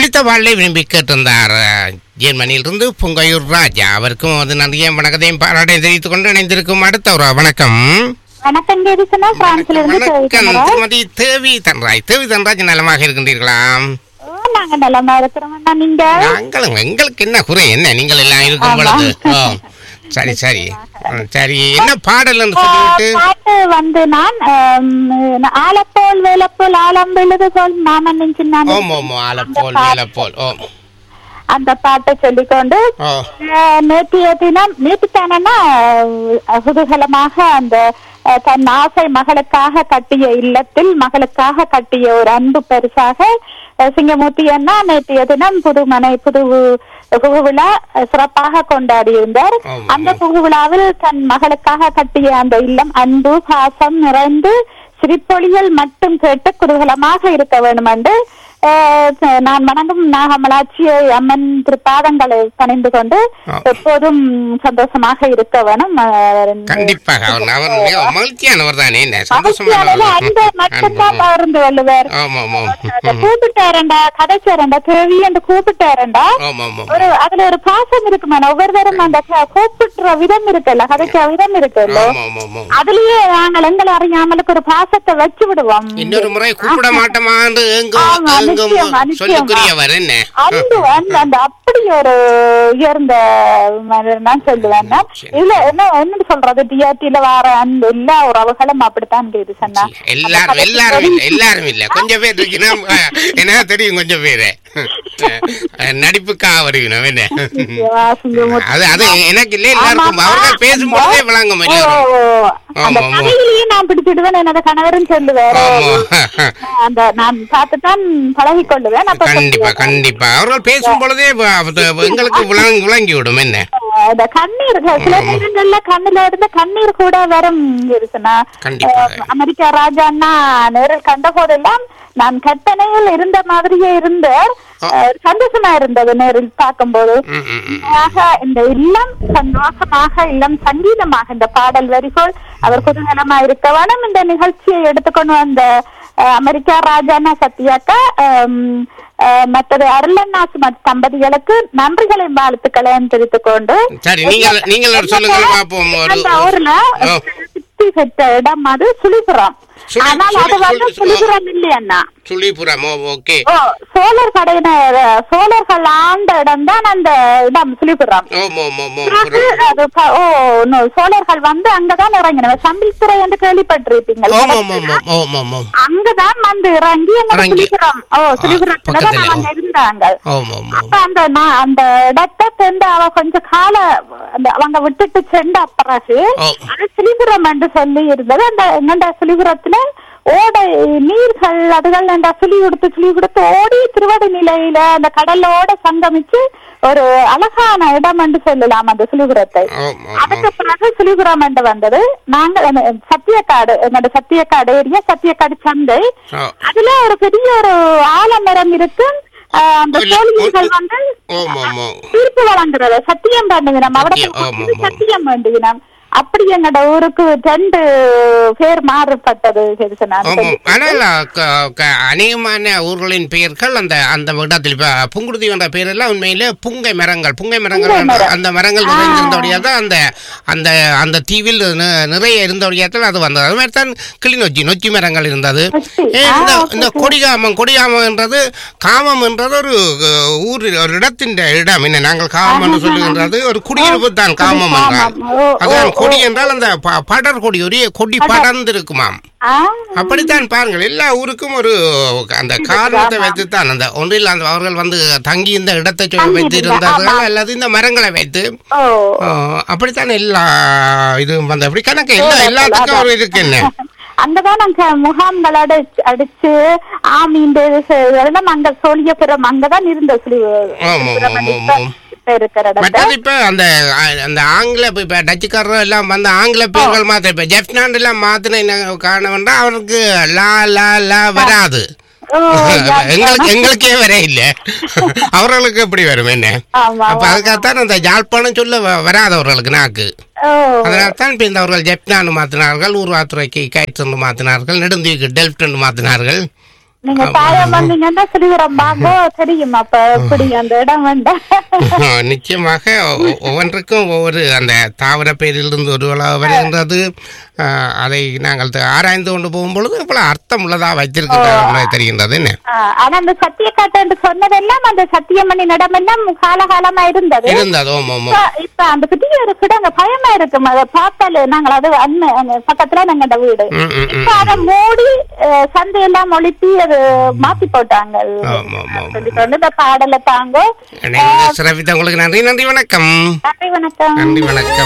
அடுத்த பாடலை விரும்பி கேட்டிருந்தார் அஹ், ஜெர்மனியிலிருந்து புங்கையூர் ராஜா அவருக்கும் அது நிறைய வணக்கத்தையும் பாராட்டையும் தெரிவித்துக் கொண்டு இணைந்திருக்கும் அடுத்த ஒரு வணக்கம் வணக்கம் கேரிசனா பிரான்ஸ்ல இருந்து வணக்கம் பேசுறோம் திருமதி தேவி தன்ராய் தேவி தன்ராஜ் நலமாக இருக்கின்றீர்களா ஓ, நாங்க நலமா இருக்கிறோம் அண்ணா. நீங்க நாங்களும் எங்களுக்கு என்ன குறை என்ன நீங்கள் எல்லாம் இருக்கும் ஆமா. பொழுது ஓ சரி சரி ம், சரி என்ன பாடல்னு ஆ, சொல்லிட்டு பாட்டு வந்து நான் ஆம், ஆலப்போல் வேலப்போல் ஆலம் விழுது போல் நாம நெஞ்சு நான் ஓம் ஓம் ஆல போல் மேல போல் ஓம் அந்த பாட்டை சொல்லிக்கொண்டு ஓ ஆ, நேற்றைய தினம் நேற்று தானேன்னா குதூகலமாக அந்த ஆ, தன் ஆசை மகளுக்காக கட்டிய இல்லத்தில் மகளுக்காக கட்டிய ஒரு அன்பு பரிசாக ஆ, சிங்கமூர்த்தி அண்ணா நேற்றைய தினம் புது மனை புது புகு விழா ஆ, சிறப்பாக கொண்டாடியிருந்தார் ஆமா. அந்த புகு விழாவில் தன் மகளுக்காக கட்டிய அந்த இல்லம் அன்பு பாசம் நிறைந்து சிரிப்பொழிகள் மட்டும் கேட்டு குதூகலமாக இருக்க வேண்டும் என்று ஆஹ், நான் வணங்கும் நாகமலாட்சி அம்மன் திருப்பாதங்களை பணிந்து கொண்டு ஆ. எப்போதும் சந்தோஷமாக இருக்க வேணும் ஆஹ், கண்டிப்பாக அவர் அவர் மிக மகிழ்ச்சியானவர் தானே என்ன மகிழ்ச்சியானது அன்பை மட்டும்தான் சந்தோஷமான பகிர்ந்து கொள்ளுவார் ஆமா ஆமா அந்த கூப்பிட்டாரண்டா கதைச்சாரண்டா தேவி என்று கூப்பிட்டாரண்டா ஆமா ஆமா ஒரு அதுல ஒரு பாசம் இருக்குமே ஒவ்வொருத்தரும் அந்த க- கூப்பிடுற விதம் இருக்குல்ல கதைக்கிற விதம் இருக்குல்ல ஆமா ஆமா ஆமா அதுலயே நாங்கள் எங்களை அறியாமலுக்கு ஒரு பாசத்தை வச்சு விடுவோம் இன்னொரு முறை கூப்பிட மாட்டோமான்னு எங்கும் ஆமா, எங்கும் நிச்சயமா, நிச்சயமா. சொல்லுக்குரியவர் என்ன அன்பு அந்த அந்த அப்படி ஒரு உயர்ந்த மனிதர் நான் சொல்லுவேன் நான். இதுல என்ன என்ன சொல்றது டிஆர்டில வர அந்த எல்லா உறவுகளும் அப்படித்தான் இது சொன்னா எல்லாரும் எல்லாரும் இல்ல எல்லாரும் இல்ல கொஞ்சம் பேர் இருக்குன்னா அஹ், என்ன தெரியும் கொஞ்சம் பேரு அஹ், நடிப்புக்காக வருகிறோம் என்ன அது அது எனக்கு இல்ல எல்லாருக்கும் அவர்கள் பேசும்போதே விளங்கும் எல்லாரும் அந்த ஆமா, ஆமா. கதையிலேயே நான் பிடிச்சிடுவேன் எனது கணவரும் சொல்லுவாரு ஆமா அந்த நான் பார்த்துதான் பழகி கொள்ளுவேன் அப்ப கண்டிப்பா கண்டிப்பா அவர்கள் பேசும் பொழுதே வ- அது எங்களுக்கு விளங்கி விளங்கி விடும் என்ன இந்த கண்ணீர் சில நேரங்கள்ல கண்ணுல இருந்து கண்ணீர் கூட வரும் இருக்குன்னா கண்டிப்பாக. அஹ் அமெரிக்கா ராஜான்னா நேரில் கண்ட போதெல்லாம் நான் கற்பனையில் இருந்த மாதிரியே இருந்த அஹ், சந்தோஷமா இருந்தது நேரில் பார்க்கும்போது ம், ம், ம். ஆக இந்த இல்லம் சந்தோஷமாக இல்லம் சங்கீதமாக இந்த பாடல் வரிகள் அவர் குதூகலமா இருக்க வேணும் இந்த நிகழ்ச்சியை எடுத்துக்கொண்டு வந்த அஹ், அமெரிக்கா ராஜானா சத்யாக்கா அம், அஹ், மற்றது அருளண்ணா சுமத் தம்பதிகளுக்கு நன்றிகளையும் வாழ்த்துக்களையும் தெரிவித்துக் கொண்டு சரி நீங்கள் நீங்கள் ஒரு சொல்லுங்க பார்ப்போம் ஒரு அந்த ஊர்ல ஓ. சுத்தி பெற்ற இடம் அது சுழிபுரம் சுழி- ஆனால் அது சுழி- வந்து சுழி- சுழிபுரம் இல்லையண்ணா சுழிபுரம் ஓ ஓகே ஓ சோழர் கடையினர் சோழர்கள் ஆண்ட இடம் தான் அந்த இடம் சுழிபுரம் ஓம் ஓம் ஓம் ஓம் பிறகு அது ப- ஓ no, சோழர்கள் வந்து அங்கதான் இறங்கினவர் சம்பில்துறை என்று கேள்விப்பட்டிருப்பீங்க ஓம் ஓம் ஓம் ஓம் ஓம் ஓம் ஓம் அங்கதான் வந்து இறங்கி எங்க இறங்கி. சுழிபுரம் ஓ சுழிபுரத்துல தான் பக்கத்துல, அவங்க இருந்தாங்க ஓம் ஓம் ஓம் அப்ப அந்த நான் அந்த இடத்தை சென்று அவ கொஞ்சம் கால அந்த அவங்க விட்டுட்டு சென்ற பிறகு ஓ. அது சிலிபுரம் என்று சொல்லி இருந்தது அந்த எங்கண்ட சிலிபுரத்துல ஓடை நீர்கள் அதுகள் அந்த சுழி கொடுத்து சுழி கொடுத்து ஓடி திருவடி நிலையில அந்த கடலோட சங்கமிச்சு ஒரு அழகான இடம் என்று சொல்லலாம் அந்த சிலிபுரத்தை ஓம் ஓம் அதுக்கு பிறகு சிலிபுரம் என்று வந்தது நாங்கள் அந்த சத்தியக்காடு எங்களோட சத்தியக்காடு ஏரியா சத்தியக்காடு சந்தை ஓ அதுல ஒரு பெரிய ஒரு ஆலமரம் இருக்கு ஆஹ் அந்த இல்ல, சோழியர்கள் ஒ- வந்து ஓம் ஓம் ஓம் தீர்ப்பு வழங்குறது சத்தியம் பண்ணுகிறோம் அவட சத்தியம், ஆமா, ஆமா. சத்தியம் வேண்டுகிறோம் அப்படி எங்கட ஊருக்கு ரெண்டு பேர் மாறுபட்டது கேட்டுச்சுன்னா ஆமாம் ஆனால் க- க- அநேகமான ஊர்களின் பெயர்கள் அந்த அந்த இடத்தில் இப்போ புங்குடுதி என்ற பெயரெல்லாம் உண்மையிலே புங்கை மரங்கள் புங்கை மரங்கள் புங்கை மரம். அந்த மரங்கள் நிறைந்திருந்தபடியாக தான் அந்த அந்த அந்த தீவில் நி- நிறைய இருந்தபடியாக தான் அது வந்தது அது மாதிரி தான் கிளிநொச்சி நொச்சி மரங்கள் இருந்தது நொச்சி. ஏ, இந்த ஆ, இந்த கொடிகாமம் கொடிகாமம் என்றது காமம் என்றது ஒரு அஹ், ஊர் ஒரு இடத்தின் இடம் என்ன நாங்கள் காமம் என்று சொல்லுகின்றது ஒரு குடியிருப்பு தான் காமம் என்றால் காமம். ஓ, அதான் ஓ, கொடி என்றால் அந்த ப- படர் கொடி ஒரு கொடி படர்ந்திருக்குமாம் ஆ, அப்படித்தான் பாருங்கள் எல்லா ஊருக்கும் ஒரு அந்த காரணத்தை வைத்துத்தான் அந்த ஒன்றில் அந்த அவர்கள் வந்து தங்கி இந்த இடத்தை சொல்லி தங்கி வைத்து இருந்தா, இருந்தார்கள் ஆமா. அல்லது இந்த மரங்களை வைத்து ஓ ஆ, அப்படித்தான் எல்லா இதுவும் வந்து அப்படி கணக்கு எல்லா எல்லாத்துக்கும் ஒரு இருக்கு என்ன அங்கதான் நாங்க முகாம்கள் அடிச்சு அடிச்சு ஆமீண்டு இதெல்லாம் அங்க சோழியபுரம் அங்கதான் இருந்த சுழி ஆமா, ஆமா, ஆமா, ஆமா. இப்ப இருக்கிற இடத்துல மற்றது இப்ப அந்த அ- அந்த ஆங்கில இப்ப இப்ப டச்சுக்காரர் எல்லாம் வந்து ஆங்கில பேர்கள் மாத்த இப்ப ஜெஃப்னாண்ட் எல்லாம் மாத்தின என்ன காரணம் வேண்டா அவருக்கு லா லா லா வராது ஓ, எங்களுக்கு எங்களுக்கே வர இல்ல அவர்களுக்கு எப்படி வரும் என்ன ஆமா, அப்ப அதுக்காகத்தான் அந்த யாழ்ப்பாணம் சொல்ல வ- வராதவர்களுக்கு நாக்கு ஓ அதனால்தான் இப்ப இந்த அவர்கள் ஜெப்னான்னு மாத்தினார்கள் ஊர்வாத்துறைக்கு கைத்தொண்டு மாத்தினார்கள் நெடுந்தீவுக்கு டெல்ப்ட் மாத்தினார்கள் நீங்க சாயம் வந்தீங்கன்னா சிறுவரம் வாங்கோ தெரியும் அப்ப எப்படி அந்த இடம் வேண்டாம் நிச்சயமாக ஒ- ஒவ்வொன்றுக்கும் ஒவ்வொரு அந்த தாவர பேரிலிருந்து ஒரு உலா வருகின்றது ஆஹ், அதை நாங்கள் த- ஆராய்ந்து கொண்டு போகும்பொழுது இவ்வளவு அர்த்தம் உள்ளதா வைத்திருக்கிறது தெரிகின்றது என்ன ஆஹ் ஆனா அந்த சத்தியக்காட்டு என்று சொன்னதெல்லாம் அந்த சத்தியமணி நடமெல்லாம் காலகாலமா இருந்தது இருந்தது ஓம் ஓம் இப்ப இப்ப அந்த பெரிய ஒரு கிடங்க பயமா இருக்கும் அதை பார்த்தாலே நாங்கள் அது அண்ணன் அங்க பக்கத்துல நாங்க வீடு ம், ம், ம். இப்ப அதை மூடி அஹ், சந்தையெல்லாம் ஒழிப்பி அது மாத்தி போட்டாங்க ஆமா, ஆமா, ஆமா. சொல்லி கொண்டு இந்த பாடலை தாங்க இணைந்து சிறப்பித்த உங்களுக்கு நன்றி நன்றி வணக்கம் நன்றி வணக்கம் நன்றி வணக்கம்